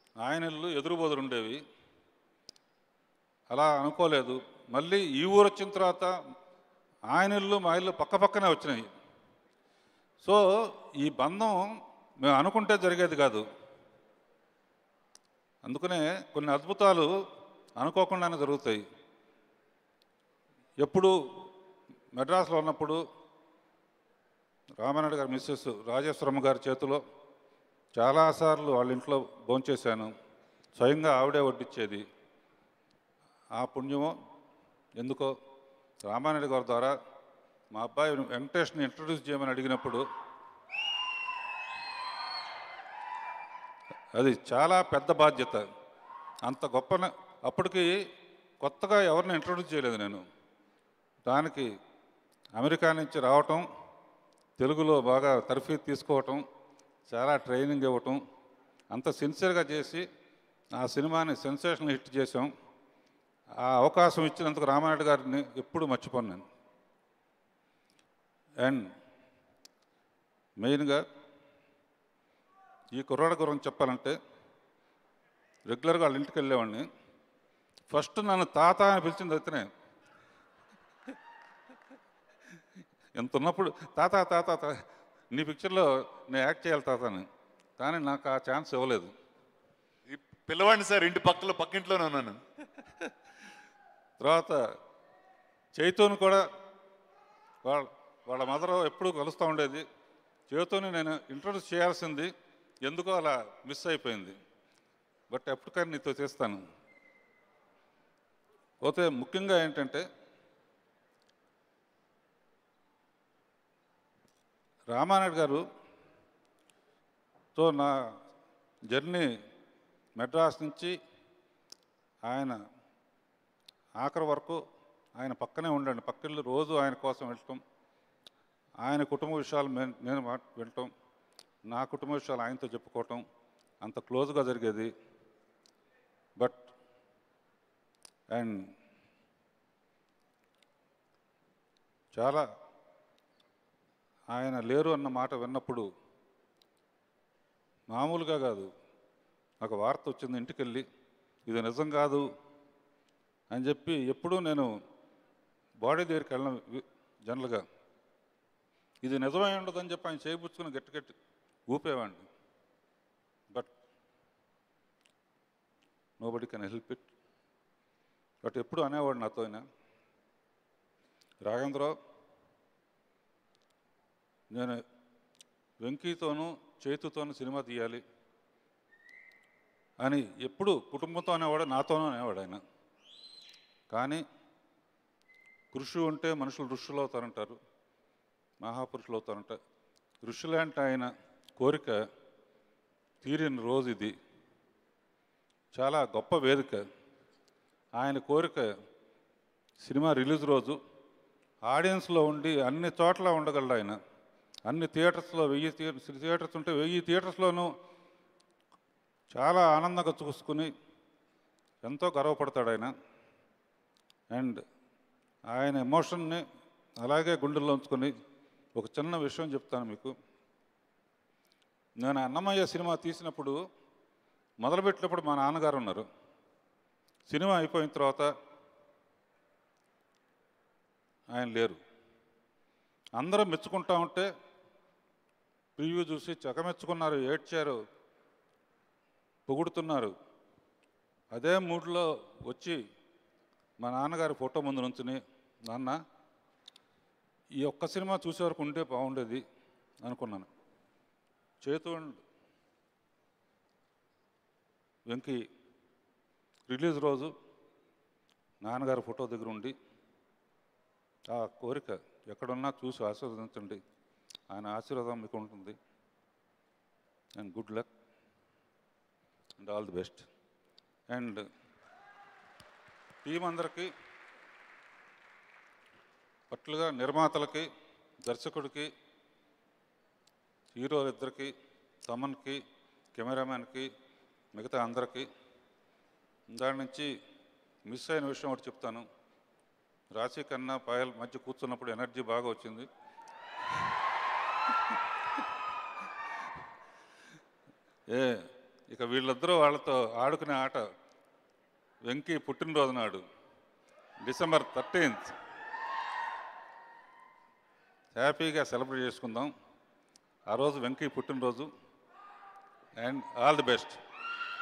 ఆయన ఇల్లు ఎదురుబోదురు ఉండేవి అలా అనుకోలేదు మళ్ళీ ఈ ఊరు వచ్చిన తర్వాత ఆయన ఇల్లు మా ఇల్లు పక్క పక్కనే వచ్చినాయి సో ఈ బంధం మేము అనుకుంటే జరిగేది కాదు అందుకనే కొన్ని అద్భుతాలు అనుకోకుండానే జరుగుతాయి ఎప్పుడు మెడ్రాస్లో ఉన్నప్పుడు రామానాయుడు గారి మిస్సెస్ రాజేశ్వరమ్మ గారి చేతిలో చాలాసార్లు వాళ్ళ ఇంట్లో భోంచేశాను స్వయంగా ఆవిడే వడ్డిచ్చేది ఆ పుణ్యమో ఎందుకో రామానాయుడు గారి ద్వారా మా అబ్బాయి వెంకటేష్ని ఇంట్రడ్యూస్ చేయమని అడిగినప్పుడు అది చాలా పెద్ద బాధ్యత అంత గొప్ప న- అప్పటికి కొత్తగా ఎవరిని ఇంట్రడ్యూస్ చేయలేదు నేను దానికి అమెరికా నుంచి రావటం తెలుగులో బాగా తర్ఫీదు తీసుకోవటం చాలా ట్రైనింగ్ ఇవ్వటం అంత సిన్సియర్గా చేసి ఆ సినిమాని సెన్సేషన్ హిట్ చేసాం ఆ అవకాశం ఇచ్చినందుకు రామానాయుడు గారిని ఎప్పుడు మర్చిపోను నేను అండ్ మెయిన్గా ఈ కుర్రాడ గురించి చెప్పాలంటే రెగ్యులర్గా వాళ్ళ ఇంటికి వెళ్ళేవాడిని ఫస్ట్ నన్ను తాత అని పిలిచింది అయితేనే ఎంత ఉన్నప్పుడు తాత తాత తాత నీ పిక్చర్లో నేను యాక్ట్ చేయాలి తాత అని కానీ నాకు ఆ ఛాన్స్ ఇవ్వలేదు ఈ పిల్లవాడిని సార్ ఇంటి పక్కలో పక్కింట్లోనే ఉన్నాను తర్వాత చైతోని కూడా వాళ్ళ వాళ్ళ మదర్ ఎప్పుడూ కలుస్తూ ఉండేది చైతోని నేను ఇంట్రొడ్యూస్ చేయాల్సింది ఎందుకో అలా మిస్ అయిపోయింది బట్ ఎప్పటికైనా నీతో చేస్తాను పోతే ముఖ్యంగా ఏంటంటే రామానాయుడు గారు తో నా జర్నీ మెడ్రాస్ నుంచి ఆయన ఆఖరి వరకు ఆయన పక్కనే ఉండండి పక్కిళ్ళు రోజు ఆయన కోసం వెళ్ళటం ఆయన కుటుంబ విషయాలు మే- నేను మా- వినటం నా కుటుంబ విషయాలు ఆయనతో చెప్పుకోవటం అంత క్లోజ్గా జరిగేది బట్ అండ్ చాలా ఆయన లేరు అన్న మాట విన్నప్పుడు మామూలుగా కాదు నాకు వార్త వచ్చింది ఇంటికి వెళ్ళి ఇది నిజం కాదు అని చెప్పి ఎప్పుడూ నేను బాడీ దగ్గరికి వెళ్ళను వి- జనరల్గా ఇది నిజమై ఉండదని చెప్పి ఆయన చేయిపుచ్చుకుని గట్టి గట్టి ఊపేవాడిని but nobody can help it but ఎప్పుడు అనేవాడు నాతో ఆయన రాఘేంద్రరావు నేను వెంకీతోనూ చేతుతోనూ సినిమా తీయాలి అని ఎప్పుడు కుటుంబంతో అనేవాడు నాతోనూ అనేవాడు ఆయన కానీ కృషి ఉంటే మనుషులు ఋషులు అవుతారంటారు మహాపురుషులు అవుతారంట ఋషులంటే ఆయన కోరిక తీరిన రోజు ఇది చాలా గొప్ప వేదిక ఆయన కోరిక సినిమా రిలీజ్ రోజు ఆడియన్స్లో ఉండి అన్ని చోట్ల ఉండగలడు ఆయన అన్ని థియేటర్స్లో వెయ్యి థియేటర్స్ థియేటర్స్ ఉంటే వెయ్యి థియేటర్స్లోనూ చాలా ఆనందంగా చూసుకుని ఎంతో గర్వపడతాడు ఆయన అండ్ ఆయన ఎమోషన్ని అలాగే గుండెల్లో ఉంచుకొని ఒక చిన్న విషయం చెప్తాను మీకు నేను అన్నమయ్య సినిమా తీసినప్పుడు మొదలుపెట్టినప్పుడు మా నాన్నగారు ఉన్నారు సినిమా అయిపోయిన తర్వాత ఆయన లేరు అందరం మెచ్చుకుంటా ఉంటే ప్రివ్యూ చూసి చకమెచ్చుకున్నారు ఏడ్చారు పొగుడుతున్నారు అదే మూడ్లో వచ్చి మా నాన్నగారి ఫోటో ముందు నుంచుని నాన్న ఈ ఒక్క సినిమా చూసే వరకు ఉంటే బాగుండేది అనుకున్నాను చేతు వెంకి రిలీజ్ రోజు నాన్నగారి ఫోటో దగ్గర ఉండి ఆ కోరిక ఎక్కడున్నా చూసి ఆశీర్వదించండి ఆయన ఆశీర్వాదం మీకు ఉంటుంది and good luck and all the best and team అందరికీ పట్లుగా నిర్మాతలకి దర్శకుడికి హీరోలిద్దరికి తమన్కి కెమెరామ్యాన్కి మిగతా అందరికీ దాని నుంచి మిస్ అయిన విషయం ఒకటి చెప్తాను రాశి కన్నా పాయల్ మధ్య కూర్చున్నప్పుడు ఎనర్జీ బాగా వచ్చింది ఏ ఇక వీళ్ళిద్దరూ వాళ్ళతో ఆడుకునే ఆట వెంకీ పుట్టినరోజు నాడు డిసెంబర్ థర్టీన్త్ హ్యాపీగా సెలబ్రేట్ చేసుకుందాం ఆ రోజు వెంకీ పుట్టినరోజు అండ్ ఆల్ ది బెస్ట్